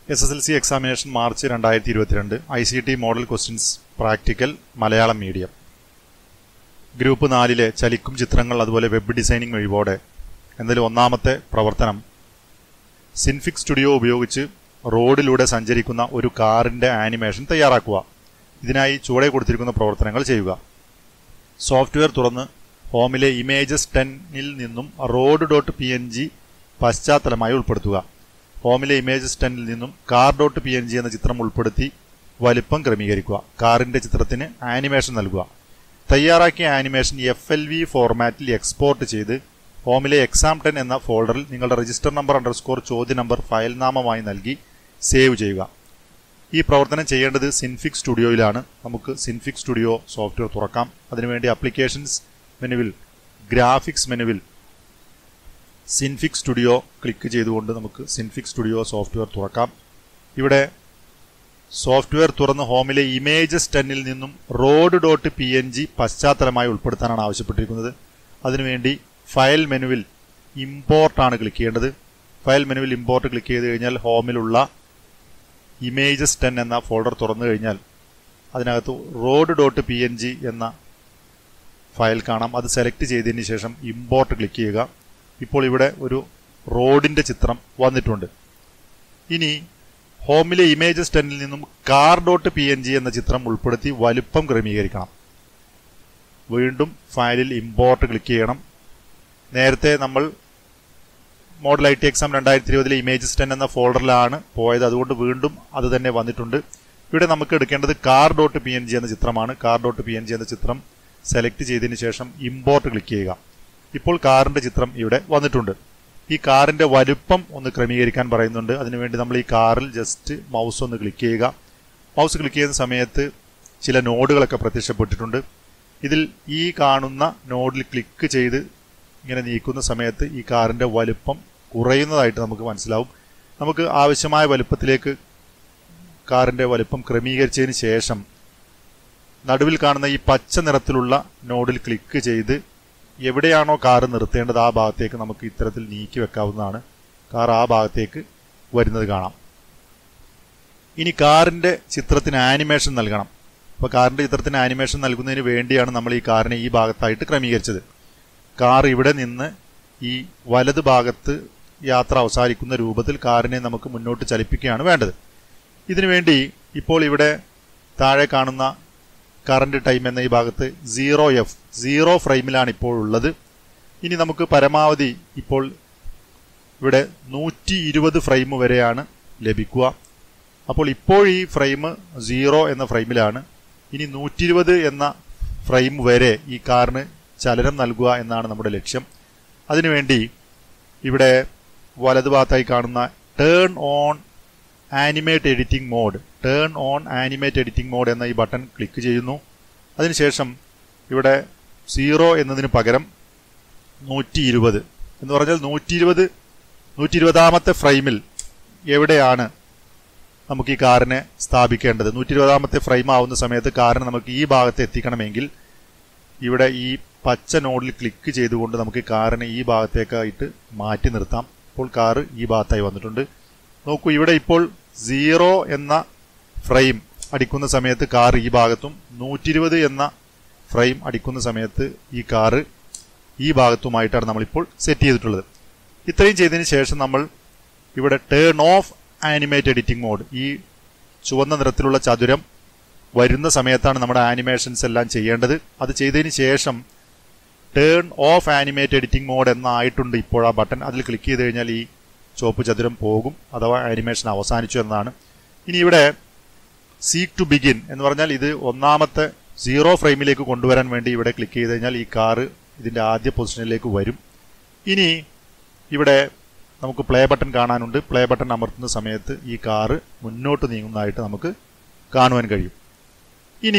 S S L C examination March രണ്ടായിരത്തി ഇരുപത്തിരണ്ട് I C T model questions practical Malayalam medium group നാലിലെ ചലിക്കും ചിത്രങ്ങൾ അതുപോലെ വെബ് ഡിസൈനിങ് വഴിപോടെ എന്നതിൽ ഒന്നാമത്തെ പ്രവർത്തനം സിൻഫിക് സ്റ്റുഡിയോ ഉപയോഗിച്ച് റോഡിലൂടെ സഞ്ചരിക്കുന്ന ഒരു കാറിന്റെ ആനിമേഷൻ തയ്യാറാക്കുക ഇതിനായി ചുവടെ കൊടുത്തിരിക്കുന്ന പ്രവർത്തനങ്ങൾ ചെയ്യുക സോഫ്റ്റ്വെയർ തുറന്ന് ഹോമിലെ ഇമേജസ് ടെന്നിൽ നിന്നും road dot P N G പശ്ചാത്തലമായി ഉൾപ്പെടുത്തുക ഹോമിലെ ഇമേജസ് ടെന്നിൽ നിന്നും car dot P N G എന്ന ചിത്രം ഉൾപ്പെടുത്തി വലിപ്പം ക്രമീകരിക്കുക കാറിന്റെ ചിത്രത്തിന് ആനിമേഷൻ നൽകുക തയ്യാറാക്കിയ ആനിമേഷൻ എഫ് എൽ വി ഫോർമാറ്റിൽ എക്സ്പോർട്ട് ചെയ്ത് ഹോമിലെ എക്സാം ടെൻ എന്ന ഫോൾഡറിൽ നിങ്ങളുടെ രജിസ്റ്റർ നമ്പർ അണ്ടർസ്കോർ ചോദ്യ നമ്പർ ഫയൽ നാമമായി നൽകി സേവ് ചെയ്യുക ഈ പ്രവർത്തനം ചെയ്യേണ്ടത് സിൻഫിക് സ്റ്റുഡിയോയിലാണ് നമുക്ക് സിൻഫിക് സ്റ്റുഡിയോ സോഫ്റ്റ്വെയർ തുറക്കാം അതിനുവേണ്ടി അപ്ലിക്കേഷൻസ് മെനുവിൽ ഗ്രാഫിക്സ് മെനുവിൽ സിൻഫിക് സ്റ്റുഡിയോ ക്ലിക്ക് ചെയ്തുകൊണ്ട് നമുക്ക് സിൻഫിക് സ്റ്റുഡിയോ സോഫ്റ്റ്വെയർ തുറക്കാം ഇവിടെ സോഫ്റ്റ്വെയർ തുറന്ന് ഹോമിലെ ഇമേജസ് ടെന്നിൽ നിന്നും road dot P N G പശ്ചാത്തലമായി ഉൾപ്പെടുത്താനാണ് ആവശ്യപ്പെട്ടിരിക്കുന്നത് അതിനുവേണ്ടി ഫയൽ മെനുവിൽ ഇമ്പോർട്ടാണ് ക്ലിക്ക് ചെയ്യേണ്ടത് ഫയൽ മെനുവിൽ ഇമ്പോർട്ട് ക്ലിക്ക് ചെയ്ത് കഴിഞ്ഞാൽ ഹോമിലുള്ള ഇമേജസ് ടെൻ എന്ന ഫോൾഡർ തുറന്നു കഴിഞ്ഞാൽ അതിനകത്ത് road dot P N G എന്ന ഫയൽ കാണാം അത് സെലക്ട് ചെയ്തതിന് ശേഷം ഇമ്പോർട്ട് ക്ലിക്ക് ചെയ്യുക ഇപ്പോൾ ഇവിടെ ഒരു റോഡിന്റെ ചിത്രം വന്നിട്ടുണ്ട് ഇനി ഹോമിലെ ഇമേജസ് ടെന്നിൽ നിന്നും car dot P N G എന്ന ചിത്രം ഉൾപ്പെടുത്തി വലുപ്പം ക്രമീകരിക്കണം വീണ്ടും ഫയലിൽ ഇമ്പോർട്ട് ക്ലിക്ക് ചെയ്യണം നേരത്തെ നമ്മൾ മോഡൽ ഐ ടി എക്സാം രണ്ടായിരത്തി ഇരുപതിലെ ഇമേജസ് ടെൻ എന്ന ഫോൾഡറിലാണ് പോയത് അതുകൊണ്ട് വീണ്ടും അത് തന്നെ വന്നിട്ടുണ്ട് ഇവിടെ നമുക്ക് എടുക്കേണ്ടത് car dot P N G എന്ന ചിത്രമാണ് car dot P N G എന്ന ചിത്രം സെലക്ട് ചെയ്തതിന് ശേഷം ഇമ്പോർട്ട് ക്ലിക്ക് ചെയ്യുക ഇപ്പോൾ കാറിന്റെ ചിത്രം ഇവിടെ വന്നിട്ടുണ്ട് ഈ കാറിന്റെ വലുപ്പം ഒന്ന് ക്രമീകരിക്കാൻ പറയുന്നുണ്ട് അതിനുവേണ്ടി നമ്മൾ ഈ കാറിൽ ജസ്റ്റ് മൗസ് ഒന്ന് ക്ലിക്ക് ചെയ്യുക മൗസ് ക്ലിക്ക് ചെയ്യുന്ന സമയത്ത് ചില നോഡുകളൊക്കെ പ്രത്യക്ഷപ്പെട്ടിട്ടുണ്ട് ഇതിൽ ഈ കാണുന്ന നോഡിൽ ക്ലിക്ക് ചെയ്ത് ഇങ്ങനെ നീക്കുന്ന സമയത്ത് ഈ കാറിന്റെ വലുപ്പം കുറയുന്നതായിട്ട് നമുക്ക് മനസ്സിലാവും നമുക്ക് ആവശ്യമായ വലുപ്പത്തിലേക്ക് കാറിന്റെ വലുപ്പം ക്രമീകരിച്ചതിന് ശേഷം നടുവിൽ കാണുന്ന ഈ പച്ച നിറത്തിലുള്ള നോഡിൽ ക്ലിക്ക് ചെയ്ത് എവിടെയാണോ കാർ നിർത്തേണ്ടത് ആ ഭാഗത്തേക്ക് നമുക്ക് ഇത്തരത്തിൽ നീക്കി വെക്കാവുന്നതാണ് കാർ ആ ഭാഗത്തേക്ക് വരുന്നത് കാണാം ഇനി കാറിന്റെ ചിത്രത്തിന് ആനിമേഷൻ നൽകണം അപ്പോൾ കാറിന്റെ ചിത്രത്തിന് ആനിമേഷൻ നൽകുന്നതിന് വേണ്ടിയാണ് നമ്മൾ ഈ കാറിനെ ഈ ഭാഗത്തായിട്ട് ക്രമീകരിച്ചത് കാർ ഇവിടെ നിന്ന് ഈ വലത് ഭാഗത്ത് യാത്ര അവസാനിക്കുന്ന രൂപത്തിൽ കാറിനെ നമുക്ക് മുന്നോട്ട് ചലിപ്പിക്കുകയാണ് വേണ്ടത് ഇതിനുവേണ്ടി ഇപ്പോൾ ഇവിടെ താഴെ കാണുന്ന കറണ്ട് ടൈം എന്ന ഈ ഭാഗത്ത് സീറോ എഫ് സീറോ ഫ്രെയിമിലാണ് ഇപ്പോൾ ഉള്ളത് ഇനി നമുക്ക് പരമാവധി ഇപ്പോൾ ഇവിടെ നൂറ്റി ഇരുപത് ഫ്രെയിം വരെയാണ് ലഭിക്കുക അപ്പോൾ ഇപ്പോൾ ഈ ഫ്രെയിം സീറോ എന്ന ഫ്രെയിമിലാണ് ഇനി നൂറ്റി ഇരുപത് എന്ന ഫ്രെയിം വരെ ഈ കാറിന് ചലനം നൽകുക എന്നാണ് നമ്മുടെ ലക്ഷ്യം അതിനുവേണ്ടി ഇവിടെ വലതുഭാഗത്തായി കാണുന്ന turn on animate editing mode turn on animate editing mode എന്ന ഈ ബട്ടൺ ക്ലിക്ക് ചെയ്യുന്നു അതിനുശേഷം ഇവിടെ സീറോ എന്നതിന് പകരം നൂറ്റി ഇരുപത് എന്ന് പറഞ്ഞാൽ നൂറ്റി ഇരുപത് നൂറ്റി ഇരുപതാമത്തെ ഫ്രെയിമിൽ എവിടെയാണ് നമുക്ക് ഈ കാറിനെ സ്ഥാപിക്കേണ്ടത് നൂറ്റി ഇരുപതാമത്തെ ഫ്രെയിം ആവുന്ന സമയത്ത് കാറിന് നമുക്ക് ഈ ഭാഗത്ത് എത്തിക്കണമെങ്കിൽ ഇവിടെ ഈ പച്ച നോഡിൽ ക്ലിക്ക് ചെയ്തുകൊണ്ട് നമുക്ക് ഈ കാറിനെ ഈ ഭാഗത്തേക്കായിട്ട് മാറ്റി നിർത്താം ഇപ്പോൾ കാറ് ഈ ഭാഗത്തായി വന്നിട്ടുണ്ട് നോക്കൂ ഇവിടെ ഇപ്പോൾ സീറോ എന്ന ഫ്രെയിം അടിക്കുന്ന സമയത്ത് കാർ ഈ ഭാഗത്തും നൂറ്റി ഇരുപത് എന്ന ഫ്രെയിം അടിക്കുന്ന സമയത്ത് ഈ കാറ് ഈ ഭാഗത്തുമായിട്ടാണ് നമ്മളിപ്പോൾ സെറ്റ് ചെയ്തിട്ടുള്ളത് ഇത്രയും ചെയ്തതിന് ശേഷം നമ്മൾ ഇവിടെ turn off animate editing mode ഈ ചുവന്ന നിറത്തിലുള്ള ചതുരം വരുന്ന സമയത്താണ് നമ്മുടെ ആനിമേഷൻസ് എല്ലാം ചെയ്യേണ്ടത് അത് ചെയ്തതിന് ശേഷം turn off animate editing mode എന്നായിട്ടുണ്ട് ഇപ്പോൾ ആ ബട്ടൺ അതിൽ ക്ലിക്ക് ചെയ്ത് കഴിഞ്ഞാൽ ഈ ചുവപ്പ് ചതുരം പോകും അഥവാ ആനിമേഷൻ അവസാനിച്ചു എന്നതാണ് ഇനി ഇവിടെ സീക്ക് ടു ബിഗിൻ എന്ന് പറഞ്ഞാൽ ഇത് ഒന്നാമത്തെ സീറോ ഫ്രെയിമിലേക്ക് കൊണ്ടുവരാൻ വേണ്ടി ഇവിടെ ക്ലിക്ക് ചെയ്ത് കഴിഞ്ഞാൽ ഈ കാറ് ഇതിന്റെ ആദ്യ പൊസിഷനിലേക്ക് വരും ഇനി ഇവിടെ നമുക്ക് പ്ലേ ബട്ടൺ കാണാനുണ്ട് പ്ലേ ബട്ടൺ അമർത്തുന്ന സമയത്ത് ഈ കാറ് മുന്നോട്ട് നീങ്ങുന്നതായിട്ട് നമുക്ക് കാണുവാൻ കഴിയും ഇനി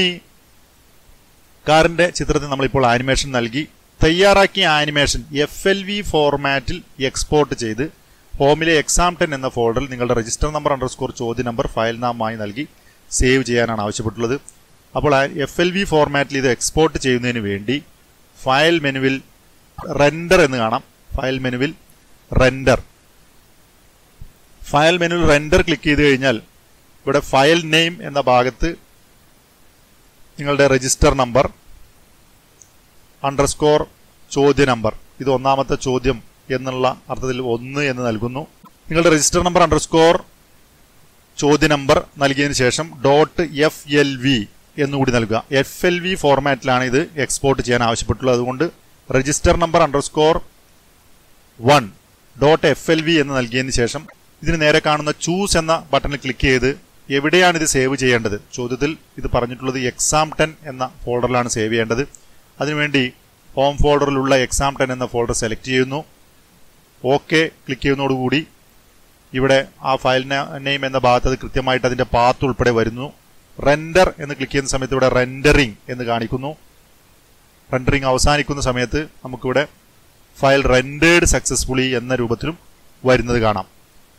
കാറിന്റെ ചിത്രത്തിൽ നമ്മളിപ്പോൾ ആനിമേഷൻ നൽകി തയ്യാറാക്കിയ ആനിമേഷൻ എഫ് എൽ വി ഫോർമാറ്റിൽ എക്സ്പോർട്ട് ചെയ്ത് ഹോമിലെ എക്സാം ടെൻ എന്ന ഫോൾഡറിൽ നിങ്ങളുടെ രജിസ്റ്റർ നമ്പർ അണ്ടർസ്കോർ ചോദ്യ നമ്പർ ഫയൽ നാമമായി നൽകി സേവ് ചെയ്യാനാണ് ആവശ്യപ്പെട്ടുള്ളത് അപ്പോൾ എഫ് എൽ വി ഫോർമാറ്റിൽ ഇത് എക്സ്പോർട്ട് ചെയ്യുന്നതിന് വേണ്ടി ഫയൽ മെനുവിൽ റെൻഡർ എന്ന് കാണാം ഫയൽ മെനുവിൽ റെൻഡർ ഫയൽ മെനുവിൽ റെൻഡർ ക്ലിക്ക് ചെയ്ത് കഴിഞ്ഞാൽ ഇവിടെ ഫയൽ നെയിം എന്ന ഭാഗത്ത് നിങ്ങളുടെ രജിസ്റ്റർ നമ്പർ അണ്ടർസ്കോർ ചോദ്യ നമ്പർ ഇത് ഒന്നാമത്തെ ചോദ്യം എന്നുള്ള അർത്ഥത്തിൽ ഒന്ന് എന്ന് നൽകുന്നു നിങ്ങളുടെ രജിസ്റ്റർ നമ്പർ അണ്ടർസ്കോർ ചോദ്യ നമ്പർ നൽകിയതിനു ശേഷം ഡോട്ട് എഫ് എൽ വി എന്നുകൂടി നൽകുക എഫ് എൽ വി ഫോർമാറ്റിലാണ് ഇത് എക്സ്പോർട്ട് ചെയ്യാൻ ആവശ്യപ്പെട്ടുള്ളത് അതുകൊണ്ട് register number underscore one dot F L V എന്ന് നൽകിയതിന് ശേഷം ഇതിന് നേരെ കാണുന്ന ചൂസ് എന്ന ബട്ടണിൽ ക്ലിക്ക് ചെയ്ത് എവിടെയാണ് ഇത് സേവ് ചെയ്യേണ്ടത് ചോദ്യത്തിൽ ഇത് പറഞ്ഞിട്ടുള്ളത് എക്സാം ടെൻ എന്ന ഫോൾഡറിലാണ് സേവ് ചെയ്യേണ്ടത് അതിനുവേണ്ടി ഹോം ഫോൾഡറിലുള്ള എക്സാം ടെൻ എന്ന ഫോൾഡർ സെലക്ട് ചെയ്യുന്നു ഓക്കെ ക്ലിക്ക് ചെയ്യുന്നതോടുകൂടി ഇവിടെ ആ ഫയൽ നെയിം എന്ന ഭാഗത്ത് അത് കൃത്യമായിട്ട് അതിന്റെ പാത്ത് ഉൾപ്പെടെ വരുന്നു റെൻഡർ എന്ന് ക്ലിക്ക് ചെയ്യുന്ന സമയത്ത് ഇവിടെ റെൻഡറിംഗ് എന്ന് കാണിക്കുന്നു റെൻഡറിംഗ് അവസാനിക്കുന്ന സമയത്ത് നമുക്കിവിടെ ഫയൽ റെൻഡേഡ് സക്സസ്ഫുള്ളി എന്ന രൂപത്തിലും വരുന്നത് കാണാം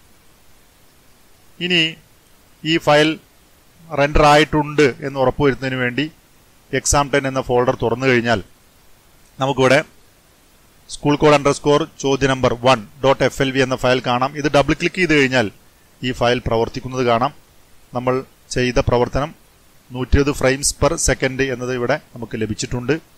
ഇനി ഈ ഫയൽ റെൻഡർ ആയിട്ടുണ്ട് എന്ന് ഉറപ്പുവരുത്തുന്നതിന് വേണ്ടി എക്സാം ടെൻ എന്ന ഫോൾഡർ തുറന്നു കഴിഞ്ഞാൽ നമുക്കിവിടെ സ്കൂൾ കോഡ് അണ്ടർ സ്കോർ ചോദ്യ നമ്പർ one dot F L V എന്ന ഫയൽ കാണാം ഇത് ഡബിൾ ക്ലിക്ക് ചെയ്ത് കഴിഞ്ഞാൽ ഈ ഫയൽ പ്രവർത്തിക്കുന്നത് കാണാം നമ്മൾ ചെയ്ത പ്രവർത്തനം നൂറ്റി ഫ്രെയിംസ് പെർ സെക്കൻഡ് എന്നത് ഇവിടെ നമുക്ക് ലഭിച്ചിട്ടുണ്ട്